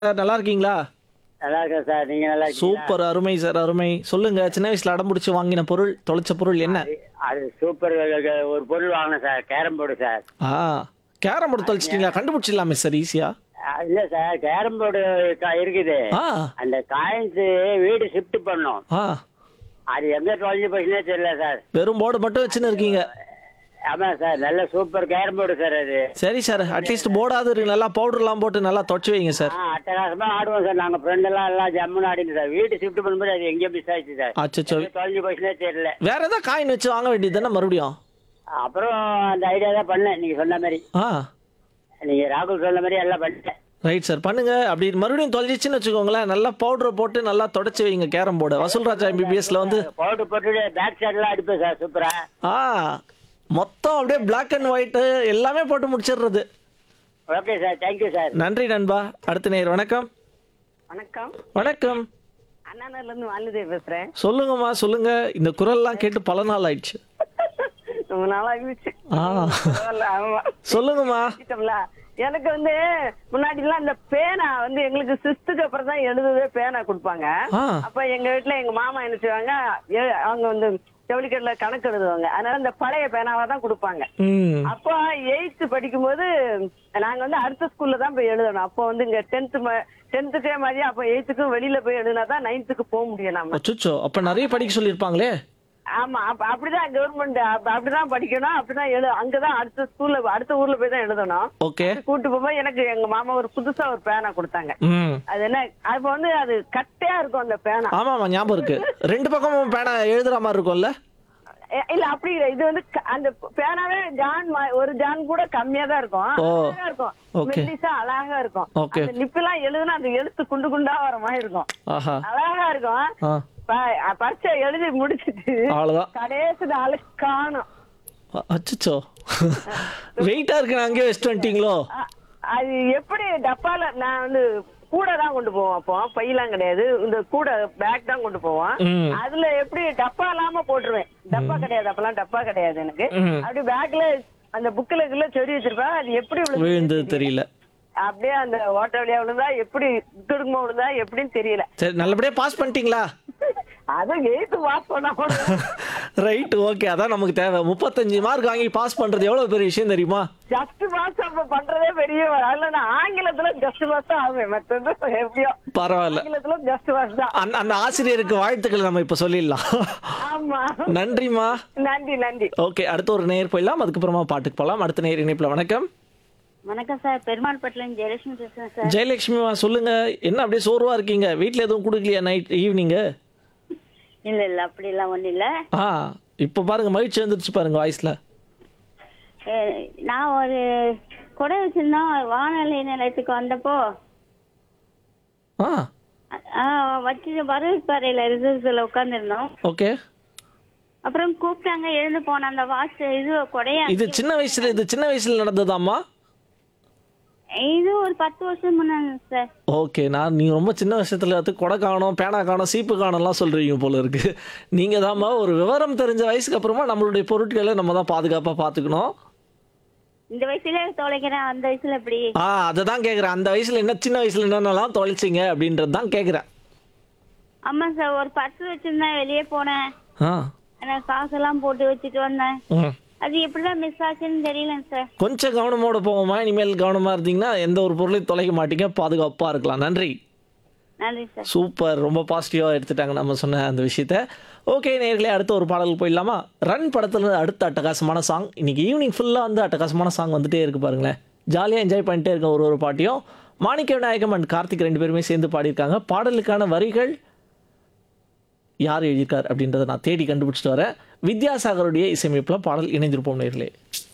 Sir நல்லா இருக்கீங்களா நல்லா இருக்கேன் சார் நீங்க நல்லா இருக்கீங்களா சூப்பர் அருமை சார் அருமை சொல்லுங்க சின்ன வயசுல அடம் பிடிச்சி வாங்கின பொருள் தொலைச்ச பொருள் என்ன அது சூப்பர் ஒரு பொருள் வாங்கினேன் சார் கேரம் போர்டு சார் ஆ கேரம் போர்டு தொலைச்சிட்டீங்களா கண்டுபிடிச்சிடலாமே சார் ஈஸியா அஹ் இல்ல சார் கேரம் போர்டு இருக்குது ஆ அந்த காயின்ஸ் வீடு ஷிஃப்ட் பண்ணோம் ஆ அது எங்க தொலைஞ்சு போச்சுன்னே தெரியல சார் வெறும் போர்டு மட்டும் வச்சுன்னு இருக்கீங்க ஆமா சார் நல்ல சூப்பர் கேரம் போர்டு சார் அது சரி சார் அட்லீஸ்ட் போர்டாவது இருக்கு நல்லா பவுடர்லாம் போட்டு நல்லா தொடச்சி வைங்க சார் ஆ அட்டகாசமா ஆடுவோம் சார் நாங்க ஃப்ரெண்ட் எல்லாம் எல்லாம் ஜம்முன்னு ஆடிட்டு சார் வீடு ஷிஃப்ட் பண்ணும்போது அது எங்கேயோ மிஸ் ஆயிடுச்சு சார் அச்சோ எங்க தொலைஞ்சு போச்சுன்னே தெரியல வேற ஏதாவது காயின் வச்சு வாங்க வேண்டியது தானே மறுபடியும் அப்புறம் அந்த ஐடியா தான் பண்ணேன் நீங்க சொன்ன மாதிரி ஆ நீங்க ராகுல் சொன்ன மாதிரி எல்லாம் பண்ணிட்டேன் ரைட் சார் பண்ணுங்க அப்படி மறுபடியும் தொலைச்சிச்சுன்னு வச்சுக்கோங்களேன் நல்லா பவுடரை போட்டு நல்லா தொடச்சி வைங்க கேரம் போர்டு வசூல்ராஜா எம்பிபிஎஸ்ல வந்து பவுடர் போட்டு பேக் சைட்லாம் அடிப்பேன் சார் சூப்பரா ஆ மொத்தம் அப்படியே பிளாக் அண்ட் ஒயிட்டு எல்லாமே போட்டு முடிச்சிடுறது ஓகே சார் தேங்க்யூ சார் நன்றி நண்பா அடுத்த நேர் வணக்கம் வணக்கம் வணக்கம் அண்ணாநகர்ல இருந்து வாழுதே பேசுறேன் சொல்லுங்கம்மா சொல்லுங்க இந்த குரல்லாம் கேட்டு பல நாள் ஆயிடுச்சு ரொம்ப நாளா இருந்துச்சு ஆ பரவாயில்ல, ஆமா. சொல்லுங்கம்மா கேட்டோம்ல. எனக்கு வந்து முன்னாடி எல்லாம் இந்த பேனா வந்து எங்களுக்கு சிஸ்துக்கு அப்புறம் தான் எழுதவே பேனா கொடுப்பாங்க ஆ அப்ப எங்க வீட்டுல எங்க மாமா என்ன செய்வாங்க எ- அவங்க வந்து ஜவுளிக்கடையில கணக்கு எழுதுவாங்க அதனால இந்த பழைய பேனாவா தான் கொடுப்பாங்க ம் அப்போ எயித்து படிக்கும்போது நாங்க வந்து அடுத்த ஸ்கூல்ல தான் போய் எழுதணும் அப்போ வந்து இங்க டென்த் டென்த்துக்கே மாதிரி அப்போ எயித்துக்கும் வெளியில போய் எழுதினா தான் நைன்த்துக்கு போக முடியும் நம்ம அச்சுச்சோ அப்ப நிறைய படிக்க சொல்லியிருப்பாங்களே ஆமா அப்ப அப்படிதான் கவர்மெண்ட் அப்படிதான் படிக்கணும் அப்படிதான் எழு அங்கதான் அடுத்த ஸ்கூல்ல அடுத்த ஊர்ல போய் தான் எழுதணும் ஓகே கூட்டு போகும்போது எனக்கு எங்க மாமா ஒரு புதுசா ஒரு பேனா கொடுத்தாங்க ம் அது என்ன அப்ப வந்து அது கட்டையா இருக்கும் அந்த பேனா ஆமாம்மா ஞாபகம் இருக்கு ரெண்டு பக்கமும் பேனா எழுதுற மாதிரி இருக்கும்ல எ- இல்ல அப்படி இல்ல இது வந்து க- அந்த பேனாவே ஜான் மா- ஒரு ஜான் கூட கம்மியா தான் இருக்கும் ஓ. அழகா இருக்கும் Okay. மெல்லிசா அழகா இருக்கும் Okay. அந்த நிப்பெல்லாம் எழுதுனா அந்த எழுத்து குண்டு குண்டா வர மாதிரி இருக்கும் ஆஹா அழகா இருக்கும் ஆ ப- பரீட்சை எழுதி முடிச்சிட்டு அவ்வளோதான் கடைசி நாள் காணும் அச்சுச்சோ வெயிட்டா இருக்கு நான் அங்கேயே வச்சுட்டு வந்துட்டீங்களோ அ- அது எப்படி டப்பால நான் வந்து கூட தான் கொண்டு போவோம் அப்போ பையெல்லாம் கிடையாது இந்த கூட பேக் தான் கொண்டு போவோம் ம். அதுல எப்படி டப்பா இல்லாம போட்டுருவேன் டப்பா கிடையாது அப்பெல்லாம் டப்பா கிடையாது எனக்கு ம். அப்படி பேக்ல அந்த புக்ல இதுல செடி வச்சிருப்பேன் அது எப்படி விழுந்துச்சு விழுந்தது தெரியல அப்படியே அந்த ஓட்ட வழியா விழுந்தா எப்படி துடுக்குமா விழுந்தா எப்படின்னு தெரியல சரி நல்லபடியா பாஸ் பண்ணிட்டீங்களா அதுவும் எயித்து பாஸ் பண்ணா ரைட் ஓகே அதான் நமக்கு தேவை முப்பத்தஞ்சு மார்க் வாங்கி பாஸ் பண்றது எவ்வளவு பெரிய விஷயம் தெரியுமா ஜஸ்ட் பாஸ் அப்ப பண்றதே பெரிய அதுல நான் ஆங்கிலத்துல ஜஸ்ட் பாஸ் தான் ஆகுவேன் மற்றது எப்படியோ பரவாயில்ல ஆங்கிலத்துல ஜஸ்ட் பாஸ் தான் அந்த அந்த ஆசிரியருக்கு வாழ்த்துக்கள் நம்ம இப்ப சொல்லிடலாம் ஆமா நன்றிம்மா நன்றி நன்றி ஓகே அடுத்த ஒரு நேர் போயிடலாம் அதுக்கப்புறமா பாட்டுக்கு போகலாம் அடுத்த நேர் இணைப்புல வணக்கம் வணக்கம் சார் பெருமாள் பட்டிலேருந்து ஜெயலட்சுமி பேசுறேன் சார் ஜெயலட்சுமிமா சொல்லுங்க என்ன அப்படியே சோர்வா இருக்கீங்க வீட்ல எதுவும் கொடுக்கலையா நைட் ஈவினிங்கு இல்ல இல்ல அப்படி எல்லாம் ஒண்ணும் இல்ல ஆ இப்போ பாருங்க மகிழ்ச்சி வந்துருச்சு பாருங்க வாய்ஸ்ல அஹ், நான் ஒரு கொடை வச்சிருந்தோம் வானொலி நிலையத்துக்கு வந்தப்போ ஆ அஹ், வச்சு வரவேற்பாறையில ரிசர்வ்ல உட்காந்துருந்தோம் ஓகே அப்புறம் கூப்பிட்டாங்க எழுந்து போன அந்த வாட்ச் இது கொடையா இது சின்ன வயசுல இது சின்ன வயசுல நடந்ததாம்மா இது ஒரு பத்து வருஷம் முன்னாடி சார் ஓகே நான் நீங்க ரொம்ப சின்ன விஷயத்துல அது கொடை காணும் பேனா காணும் சீப்பு காணும்லாம் சொல்றீங்க போல இருக்கு நீங்க தாம்மா ஒரு விவரம் தெரிஞ்ச வயசுக்கு அப்புறமா நம்மளுடைய பொருட்களை நம்ம தான் பாதுகாப்பா பாத்துக்கணும் இந்த வயசுல தொலைக்கிறேன் அந்த வயசுல எப்படி ஆ அதை தான் கேட்குறேன் அந்த வயசுல என்ன சின்ன வயசுல என்னென்னலாம் தொலைச்சிங்க அப்படின்றது தான் கேட்குறேன் ஆமா சார் ஒரு பர்ஸ் வச்சிருந்தேன் வெளியே போனேன் ஆ நான் காசெல்லாம் போட்டு வச்சுட்டு வந்தேன் ம் அது எப்படிதான் மிஸ் ஆச்சுன்னு தெரியலங்க சார் கொஞ்சம் கவனமோட போவோமா இனிமேல் கவனமா இருந்தீங்கன்னா எந்த ஒரு பொருளையும் தொலைக்க மாட்டீங்க பாதுகாப்பா இருக்கலாம் நன்றி நன்றி சார் சூப்பர் ரொம்ப பாசிட்டிவாக எடுத்துட்டாங்க நம்ம சொன்ன அந்த விஷயத்த ஓகே நேர்களே அடுத்த ஒரு பாடலுக்கு போயிடலாமா ரன் படத்துல இருந்து அடுத்த அட்டகாசமான சாங் இன்னைக்கு ஈவினிங் ஃபுல்லாக வந்து அட்டகாசமான சாங் வந்துட்டே இருக்கு பாருங்களேன் ஜாலியாக என்ஜாய் பண்ணிட்டே இருக்க ஒரு ஒரு பாட்டியும் மாணிக்க விநாயகம் அண்ட் கார்த்திக் ரெண்டு பேருமே சேர்ந்து பாடியிருக்காங்க பாடலுக்கான வரிகள் யார் எழுதியிருக்கார் அப்படின்றத நான் தேடி கண்டுபிடிச்சிட்டு வரேன் வித்யாசாகருடைய இசையமைப்பில் பாடல் இணைந்திருப்போம் நேர்களே